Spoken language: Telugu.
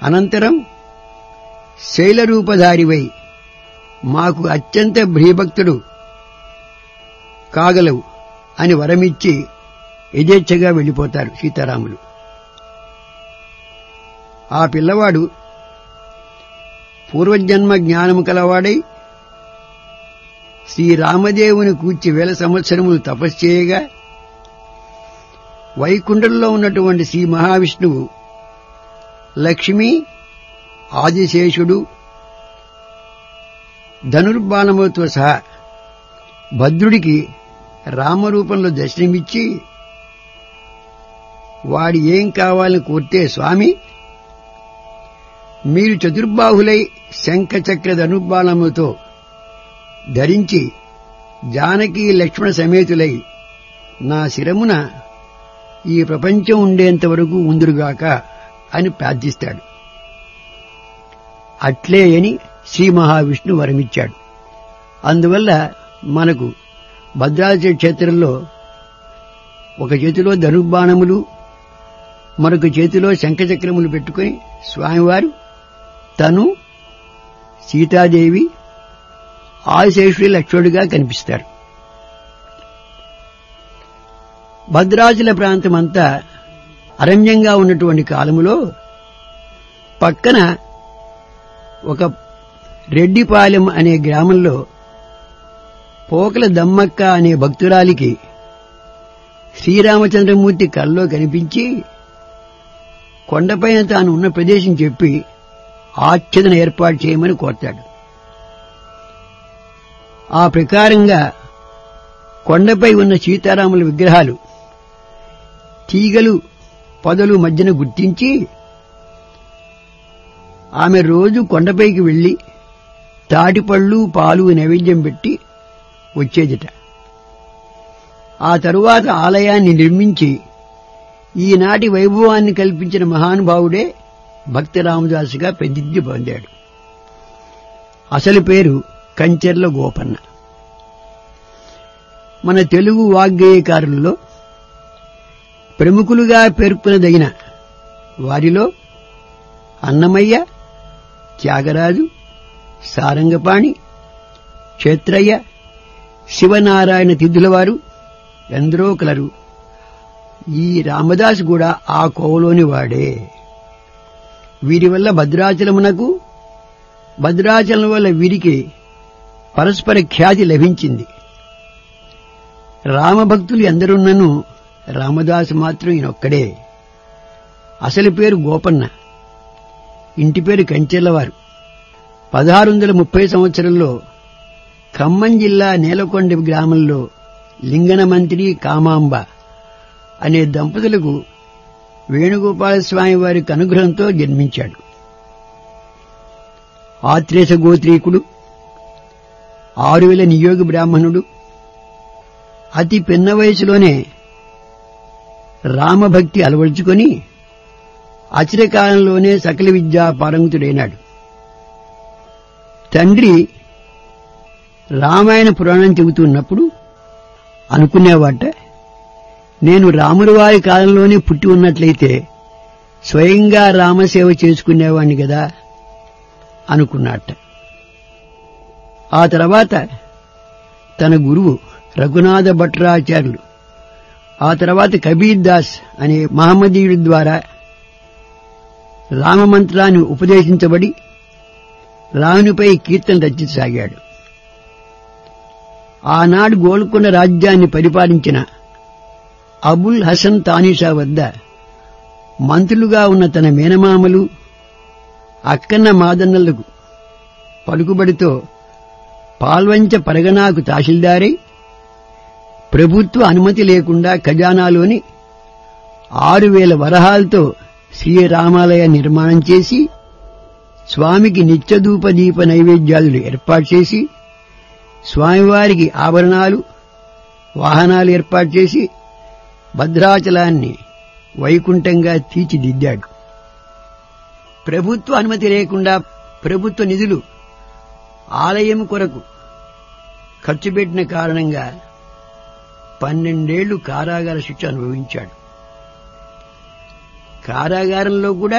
అనంతరం శైలరూపధారివై మాకు అత్యంత భ్రీభక్తుడు కాగలవు అని వరమిచ్చి యజేచ్ఛగా వెళ్ళిపోతారు సీతారాములు ఆ పిల్లవాడు పూర్వజన్మ జ్ఞానము కలవాడై శ్రీరామదేవుని కూర్చి వేల సంవత్సరములు తపస్సు చేయగా వైకుంఠంలో ఉన్నటువంటి శ్రీ మహావిష్ణువు లక్ష్మి ఆదిశేషుడు ధనుర్బాణములతో సహా భద్రుడికి రామరూపంలో దర్శనమిచ్చి వాడి ఏం కావాలని కోరితే స్వామి మీరు చతుర్బాహులై శంఖచక్ర ధనుర్బాణములతో ధరించి జానకి లక్ష్మణ సమేతులై నా శిరమున ఈ ప్రపంచం ఉండేంత వరకు ఉందురుగాక అని ప్రార్థిస్తాడు అట్లే అని శ్రీ మహావిష్ణు వరమిచ్చాడు అందువల్ల మనకు భద్రాచల క్షేత్రంలో ఒక చేతిలో ధనుర్బాణములు మరొక చేతిలో శంఖచక్రములు పెట్టుకుని స్వామివారు తను సీతాదేవి ఆశేషుడి లక్ష్మణుడిగా కనిపిస్తారు భద్రాచల ప్రాంతం అంతా అరణ్యంగా ఉన్నటువంటి కాలములో పక్కన ఒక రెడ్డిపాలెం అనే గ్రామంలో పోకల దమ్మక్క అనే భక్తురాలికి శ్రీరామచంద్రమూర్తి కల్లో కనిపించి కొండపైన తాను ఉన్న ప్రదేశం చెప్పి ఆచ్ఛదన ఏర్పాటు చేయమని కోరతాడు ఆ ప్రకారంగా కొండపై ఉన్న సీతారాముల విగ్రహాలు తీగలు పొదలు మధ్యన గుర్తించి ఆమె రోజు కొండపైకి వెళ్లి తాటిపళ్ళు పాలు నైవేద్యం పెట్టి వచ్చేదిట ఆ తరువాత ఆలయాన్ని నిర్మించి ఈనాటి వైభవాన్ని కల్పించిన మహానుభావుడే భక్త రామదాసుగా ప్రసిద్ధి పొందాడు అసలు పేరు కంచెర్ల గోపన్న మన తెలుగు వాగ్గేయకారుల్లో ప్రముఖులుగా పేర్కొనదగిన వారిలో అన్నమయ్య త్యాగరాజు సారంగపాణి క్షేత్రయ్య శివనారాయణ తిథులవారు ఎందరో కలరు ఈ రామదాస్ కూడా ఆ కోవలోని వాడే వీరి వల్ల భద్రాచలమునకు భద్రాచలం వల్ల వీరికి పరస్పర ఖ్యాతి లభించింది రామభక్తులు ఎందరున్నను రామదాసు మాత్రం ఈయనొక్కడే అసలు పేరు గోపన్న ఇంటి పేరు కంచెల్లవారు పదహారు వందల ముప్పై సంవత్సరంలో ఖమ్మం జిల్లా నేలకొండ గ్రామంలో లింగన మంత్రి కామాంబ అనే దంపతులకు వేణుగోపాలస్వామి వారికి అనుగ్రహంతో జన్మించాడు ఆత్రేశ గోత్రీకుడు ఆరు వేల నియోగ బ్రాహ్మణుడు అతి పిన్న వయసులోనే రామభక్తి అలవరుచుకొని అచిరకాలంలోనే సకల విద్యా పారంగుతుడైనాడు తండ్రి రామాయణ పురాణం చెబుతున్నప్పుడు అనుకునేవాట నేను రాముడి వారి కాలంలోనే పుట్టి ఉన్నట్లయితే స్వయంగా రామసేవ చేసుకునేవాణ్ణి కదా అనుకున్నట్ట ఆ తర్వాత తన గురువు రఘునాథ భట్రాచార్యులు ఆ తర్వాత కబీర్ దాస్ అనే మహమ్మదీయుడి ద్వారా రామమంత్రాన్ని ఉపదేశించబడి రామునిపై కీర్తన రచించసాగాడు ఆనాడు గోల్కొండ రాజ్యాన్ని పరిపాలించిన అబుల్ హసన్ తానీషా వద్ద మంత్రులుగా ఉన్న తన మేనమామలు అక్కన్న మాదన్నలకు పలుకుబడితో పాల్వంచ పరగనాకు తహసీల్దారై ప్రభుత్వ అనుమతి లేకుండా ఖజానాలోని ఆరు వేల వరహాలతో శ్రీరామాలయ నిర్మాణం చేసి స్వామికి నిత్యధూప దీప నైవేద్యాలు ఏర్పాటు చేసి స్వామివారికి ఆభరణాలు వాహనాలు ఏర్పాటు చేసి భద్రాచలాన్ని వైకుంఠంగా తీర్చిదిద్దాడు ప్రభుత్వ అనుమతి లేకుండా ప్రభుత్వ నిధులు ఆలయం కొరకు ఖర్చు పెట్టిన కారణంగా పన్నెండేళ్లు కారాగార శిక్ష అనుభవించాడు కారాగారంలో కూడా